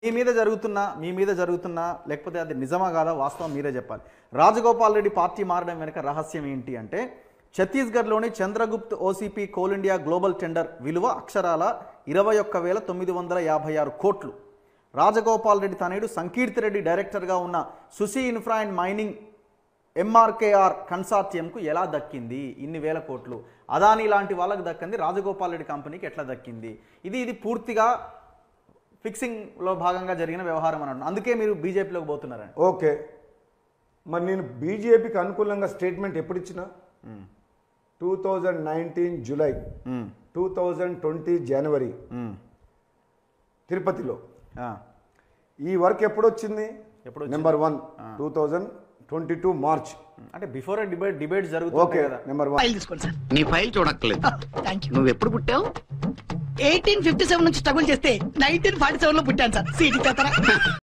మీ మీద జరుగుతున్న మీ మీద జరుగుతున్న లేకపోతే అది నిజమా కాదా వాస్తవం మీరే చెప్పాలి రాజగోపాల్ రెడ్డి పార్టీ మారడం వెనుక రహస్యం ఏంటి అంటే ఛత్తీస్గఢ్లోని Chandragupt OCP coal India global tender విలువ అక్షరాల ఇరవై ఒక్క వేల తొమ్మిది వందల యాభై ఆరు కోట్లు రాజగోపాల్ రెడ్డి తనయుడు సంకీర్తి రెడ్డి డైరెక్టర్గా ఉన్న Susee infra and mining MRKR కన్సార్టియంకు ఎలా దక్కింది ఇన్ని వేల కోట్లు అదానీ లాంటి వాళ్ళకి దక్కింది రాజగోపాల్ రెడ్డి కంపెనీకి ఎట్లా దక్కింది ఇది ఇది పూర్తిగా ఫిక్సింగ్లో భాగంగా జరిగిన వ్యవహారం అని అంటున్నాను అందుకే మీరు బీజేపీలోకి పోతున్నారండి ఓకే మరి నేను బీజేపీకి అనుకూలంగా స్టేట్మెంట్ ఎప్పుడు ఇచ్చిన two thousand nineteen July hmm. Two thousand twenty జనవరి మ్మ్. తిరుపతిలో ఆ. ఈ వర్క్ ఎప్పుడు వచ్చింది ఎప్పుడు number one two thousand twenty two March అంటే బిఫోర్ డిబేట్ డిబేట్ జరుగుతుంది ఓకే కదా నెంబర్ వన్ ఫైల్ తీసుకోండి సార్ నీ ఫైల్ చూడక్కర్లేదు థ్యాంక్ యూ నువ్వు ఎప్పుడు పుట్టావు ఎయిటీన్ ఫిఫ్టీ సెవెన్ నుంచి స్ట్రగుల్ చేస్తే నైన్టీన్ ఫార్టీ సెవెన్ లో పుట్టాను సార్ సీటీ చేస్తారా